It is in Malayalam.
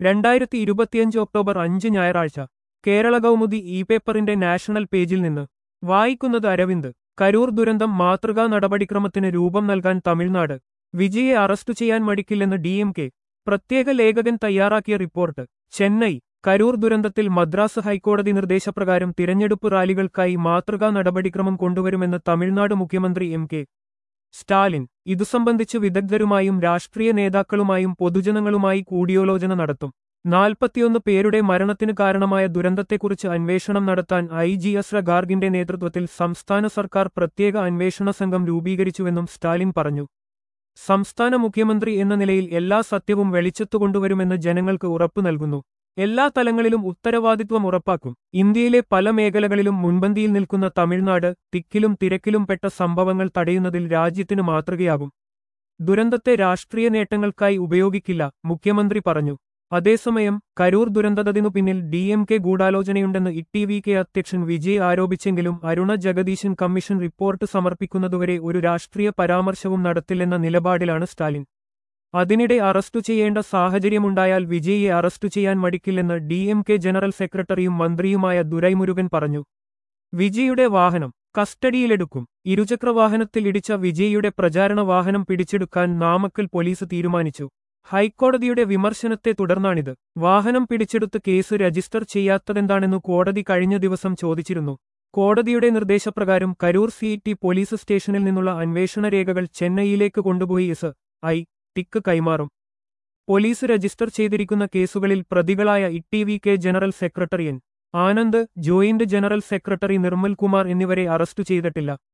രണ്ടായിരത്തി ഇരുപത്തിയഞ്ച് ഒക്ടോബർ അഞ്ച് ഞായറാഴ്ച കേരള കൗമുദി ഇ പേപ്പറിന്റെ നാഷണൽ പേജിൽ നിന്ന് വായിക്കുന്നത് അരവിന്ദ് കരൂർ ദുരന്തം മാതൃകാ നടപടിക്രമത്തിന് രൂപം നൽകാൻ തമിഴ്നാട് വിജയെ അറസ്റ്റ് ചെയ്യാൻ മടിക്കില്ലെന്ന് ഡി എം കെ പ്രത്യേക ലേഖകൻ തയ്യാറാക്കിയ റിപ്പോർട്ട് ചെന്നൈ കരൂർ ദുരന്തത്തിൽ മദ്രാസ് ഹൈക്കോടതി നിർദ്ദേശപ്രകാരം തിരഞ്ഞെടുപ്പ് റാലികൾക്കായി മാതൃകാ നടപടിക്രമം കൊണ്ടുവരുമെന്ന് തമിഴ്നാട് മുഖ്യമന്ത്രി എം കെ സ്റ്റാലിൻ ഇതു സംബന്ധിച്ച് വിദഗ്ധരുമായും രാഷ്ട്രീയ നേതാക്കളുമായും പൊതുജനങ്ങളുമായി കൂടിയാലോചന നടത്തും നാൽപ്പത്തിയൊന്ന് പേരുടെ മരണത്തിന് കാരണമായ ദുരന്തത്തെക്കുറിച്ച് അന്വേഷണം നടത്താൻ ഐ ജി എസ് ഗാർഗിന്റെ നേതൃത്വത്തിൽ സംസ്ഥാന സർക്കാർ പ്രത്യേക അന്വേഷണ സംഘം രൂപീകരിച്ചുവെന്നും സ്റ്റാലിൻ പറഞ്ഞു സംസ്ഥാന മുഖ്യമന്ത്രി എന്ന നിലയിൽ എല്ലാ സത്യവും വെളിച്ചത്തുകൊണ്ടുവരുമെന്ന് ജനങ്ങൾക്ക് ഉറപ്പു നൽകുന്നു എല്ലാ തലങ്ങളിലും ഉത്തരവാദിത്വം ഉറപ്പാക്കും ഇന്ത്യയിലെ പല മേഖലകളിലും മുൻപന്തിയിൽ നിൽക്കുന്ന തമിഴ്നാട് തിക്കിലും തിരക്കിലും പെട്ട സംഭവങ്ങൾ തടയുന്നതിൽ രാജ്യത്തിന് മാതൃകയാകും ദുരന്തത്തെ രാഷ്ട്രീയ നേട്ടങ്ങൾക്കായി ഉപയോഗിക്കില്ല മുഖ്യമന്ത്രി പറഞ്ഞു അതേസമയം കരൂർ ദുരന്തത്തിനു പിന്നിൽ ഡി എം കെ ഗൂഢാലോചനയുണ്ടെന്ന് ഇ വി കെ അധ്യക്ഷൻ വിജയ് ആരോപിച്ചെങ്കിലും അരുണ ജഗദീശൻ കമ്മീഷൻ റിപ്പോർട്ട് സമർപ്പിക്കുന്നതുവരെ ഒരു രാഷ്ട്രീയ പരാമർശവും നടത്തില്ലെന്ന നിലപാടിലാണ് സ്റ്റാലിൻ അതിനിടെ അറസ്റ്റു ചെയ്യേണ്ട സാഹചര്യമുണ്ടായാൽ വിജയിയെ അറസ്റ്റു ചെയ്യാൻ മടിക്കില്ലെന്ന് ഡി എം കെ ജനറൽ സെക്രട്ടറിയും മന്ത്രിയുമായ ദുരൈമുരുകൻ പറഞ്ഞു വിജയുടെ വാഹനം കസ്റ്റഡിയിലെടുക്കും ഇരുചക്രവാഹനത്തിൽ ഇടിച്ച വിജയിയുടെ പ്രചാരണ വാഹനം പിടിച്ചെടുക്കാൻ നാമക്കൽ പോലീസ് തീരുമാനിച്ചു ഹൈക്കോടതിയുടെ വിമർശനത്തെ തുടർന്നാണിത് വാഹനം പിടിച്ചെടുത്ത് കേസ് രജിസ്റ്റർ ചെയ്യാത്തതെന്താണെന്നു കോടതി കഴിഞ്ഞ ദിവസം ചോദിച്ചിരുന്നു കോടതിയുടെ നിർദ്ദേശപ്രകാരം കരൂർ സി ടി പോലീസ് സ്റ്റേഷനിൽ നിന്നുള്ള അന്വേഷണ രേഖകൾ ചെന്നൈയിലേക്ക് കൊണ്ടുപോയി എസ് ഐ ടിക്ക് കൈമാറും പോലീസ് രജിസ്റ്റർ ചെയ്തിരിക്കുന്ന കേസുകളിൽ പ്രതികളായ E V K general secretary N Anand joint general secretary Nirmal Kumar എന്നിവരെ അറസ്റ്റു ചെയ്തിട്ടില്ല